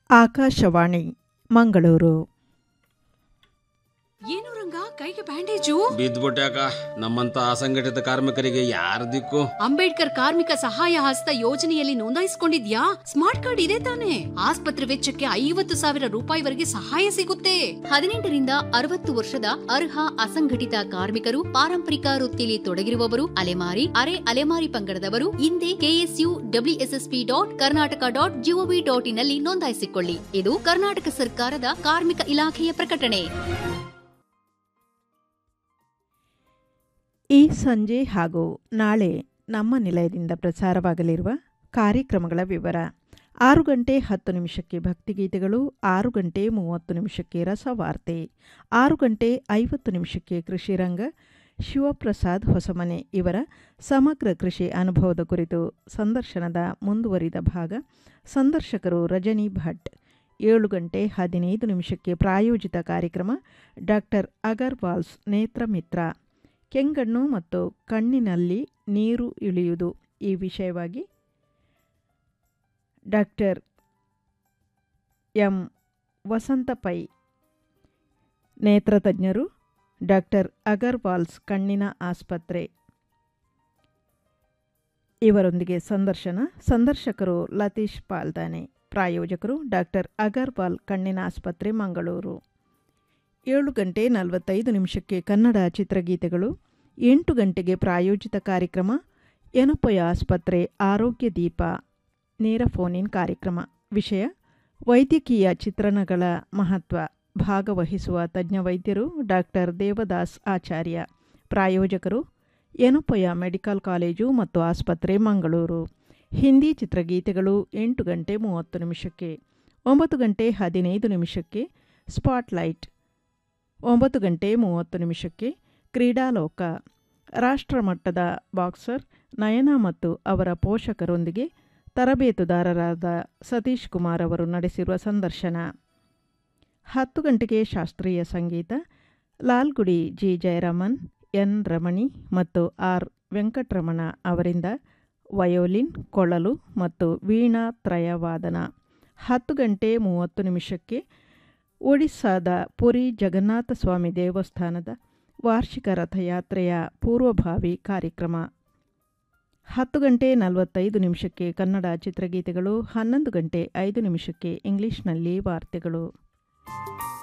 ಆಕಾಶವಾಣಿ ಮಂಗಳೂರು ಏನು ರಂಗ ಕೈಗೆ ಬ್ಯಾಂಡೇಜು ಬಿದ್ದ್ಬಿಟ್ಯಾಕ ನಮ್ಮಂತ ಅಸಂಘಟಿತ ಕಾರ್ಮಿಕರಿಗೆ ಯಾರ ದಿಕ್ಕು ಅಂಬೇಡ್ಕರ್ ಕಾರ್ಮಿಕ ಸಹಾಯ ಹಸ್ತ ಯೋಜನೆಯಲ್ಲಿ ನೋಂದಾಯಿಸಿಕೊಂಡಿದ್ಯಾ ಸ್ಮಾರ್ಟ್ ಕಾರ್ಡ್ ಇದೆ ತಾನೆ ಆಸ್ಪತ್ರೆ ವೆಚ್ಚಕ್ಕೆ ಐವತ್ತು ಸಾವಿರ ರೂಪಾಯಿವರೆಗೆ ಸಹಾಯ ಸಿಗುತ್ತೆ ಹದಿನೆಂಟರಿಂದ ಅರವತ್ತು ವರ್ಷದ ಅರ್ಹ ಅಸಂಘಟಿತ ಕಾರ್ಮಿಕರು ಪಾರಂಪರಿಕ ವೃತ್ತಿಲಿ ತೊಡಗಿರುವವರು ಅಲೆಮಾರಿ ಅರೆ ಅಲೆಮಾರಿ ಪಂಗಡದವರು ಹಿಂದೆ KSU WSSP dot Karnataka dot gov dot in ನಲ್ಲಿ ನೋಂದಾಯಿಸಿಕೊಳ್ಳಿ ಇದು ಕರ್ನಾಟಕ ಸರ್ಕಾರದ ಕಾರ್ಮಿಕ ಇಲಾಖೆಯ ಪ್ರಕಟಣೆ ಈ ಸಂಜೆ ಹಾಗೂ ನಾಳೆ ನಮ್ಮ ನಿಲಯದಿಂದ ಪ್ರಸಾರವಾಗಲಿರುವ ಕಾರ್ಯಕ್ರಮಗಳ ವಿವರ ಆರು ಗಂಟೆ ಹತ್ತು ನಿಮಿಷಕ್ಕೆ ಭಕ್ತಿಗೀತೆಗಳು ಆರು ಗಂಟೆ ಮೂವತ್ತು ನಿಮಿಷಕ್ಕೆ ರಸವಾರ್ತೆ ಆರು ಗಂಟೆ ಐವತ್ತು ನಿಮಿಷಕ್ಕೆ ಕೃಷಿರಂಗ ಶಿವಪ್ರಸಾದ್ ಹೊಸಮನೆ ಇವರ ಸಮಗ್ರ ಕೃಷಿ ಅನುಭವದ ಕುರಿತು ಸಂದರ್ಶನದ ಮುಂದುವರಿದ ಭಾಗ ಸಂದರ್ಶಕರು ರಜನಿ ಭಟ್ ಏಳು ಗಂಟೆ ಹದಿನೈದು ನಿಮಿಷಕ್ಕೆ ಪ್ರಾಯೋಜಿತ ಕಾರ್ಯಕ್ರಮ ಡಾಕ್ಟರ್ ಅಗರ್ವಾಲ್ಸ್ ನೇತ್ರಮಿತ್ರ ಕೆಂಗಣ್ಣು ಮತ್ತು ಕಣ್ಣಿನಲ್ಲಿ ನೀರು ಇಳಿಯುವುದು ಈ ವಿಷಯವಾಗಿ ಡಾಕ್ಟರ್ ಎಂ ವಸಂತ ಪೈ ನೇತ್ರತಜ್ಞರು ಡಾಕ್ಟರ್ ಅಗರ್ವಾಲ್ಸ್ ಕಣ್ಣಿನ ಆಸ್ಪತ್ರೆ ಇವರೊಂದಿಗೆ ಸಂದರ್ಶನ ಸಂದರ್ಶಕರು ಲತೀಶ್ ಪಾಲ್ದಾನೆ ಪ್ರಾಯೋಜಕರು ಡಾಕ್ಟರ್ ಅಗರ್ವಾಲ್ ಕಣ್ಣಿನ ಆಸ್ಪತ್ರೆ ಮಂಗಳೂರು ಏಳು ಗಂಟೆ ನಲವತ್ತೈದು ನಿಮಿಷಕ್ಕೆ ಕನ್ನಡ ಚಿತ್ರಗೀತೆಗಳು ಎಂಟು ಗಂಟೆಗೆ ಪ್ರಾಯೋಜಿತ ಕಾರ್ಯಕ್ರಮ ಎನಪೊಯ ಆಸ್ಪತ್ರೆ ಆರೋಗ್ಯ ದೀಪ ನೇರ ಫೋನ್ ಇನ್ ಕಾರ್ಯಕ್ರಮ ವಿಷಯ ವೈದ್ಯಕೀಯ ಚಿತ್ರಣಗಳ ಮಹತ್ವ ಭಾಗವಹಿಸುವ ತಜ್ಞ ವೈದ್ಯರು ಡಾಕ್ಟರ್ ದೇವದಾಸ್ ಆಚಾರ್ಯ ಪ್ರಾಯೋಜಕರು ಎನಪೊಯ ಮೆಡಿಕಲ್ ಕಾಲೇಜು ಮತ್ತು ಆಸ್ಪತ್ರೆ ಮಂಗಳೂರು ಹಿಂದಿ ಚಿತ್ರಗೀತೆಗಳು ಎಂಟು ಗಂಟೆ ಮೂವತ್ತು ನಿಮಿಷಕ್ಕೆ ಒಂಬತ್ತು ಗಂಟೆ ಹದಿನೈದು ನಿಮಿಷಕ್ಕೆ ಸ್ಪಾಟ್ಲೈಟ್ ಒಂಬತ್ತು ಗಂಟೆ ಮೂವತ್ತು ನಿಮಿಷಕ್ಕೆ ಕ್ರೀಡಾಲೋಕ ರಾಷ್ಟ್ರಮಟ್ಟದ ಬಾಕ್ಸರ್ ನಯನ ಮತ್ತು ಅವರ ಪೋಷಕರೊಂದಿಗೆ ತರಬೇತುದಾರರಾದ ಸತೀಶ್ ಕುಮಾರ್ ಅವರು ನಡೆಸಿರುವ ಸಂದರ್ಶನ ಹತ್ತು ಗಂಟೆಗೆ ಶಾಸ್ತ್ರೀಯ ಸಂಗೀತ ಲಾಲ್ಗುಡಿ ಜಿ ಜಯರಾಮನ್ ಎನ್ ರಮಣಿ ಮತ್ತು ಆರ್ ವೆಂಕಟರಮಣ ಅವರಿಂದ ವಯೋಲಿನ್ ಕೊಳಲು ಮತ್ತು ವೀಣಾ ತ್ರಯವಾದನ ಹತ್ತು ಗಂಟೆ ಮೂವತ್ತು ನಿಮಿಷಕ್ಕೆ ಒಡಿಸ್ಸಾದ ಪುರಿ ಜಗನ್ನಾಥ ಸ್ವಾಮಿ ದೇವಸ್ಥಾನದ ವಾರ್ಷಿಕ ರಥಯಾತ್ರೆಯ ಪೂರ್ವಭಾವಿ ಕಾರ್ಯಕ್ರಮ ಹತ್ತು ಗಂಟೆ ನಲವತ್ತೈದು ನಿಮಿಷಕ್ಕೆ ಕನ್ನಡ ಚಿತ್ರಗೀತೆಗಳು ಹನ್ನೊಂದು ಗಂಟೆ ಐದು ನಿಮಿಷಕ್ಕೆ ಇಂಗ್ಲಿಷ್ನಲ್ಲಿ ವಾರ್ತೆಗಳು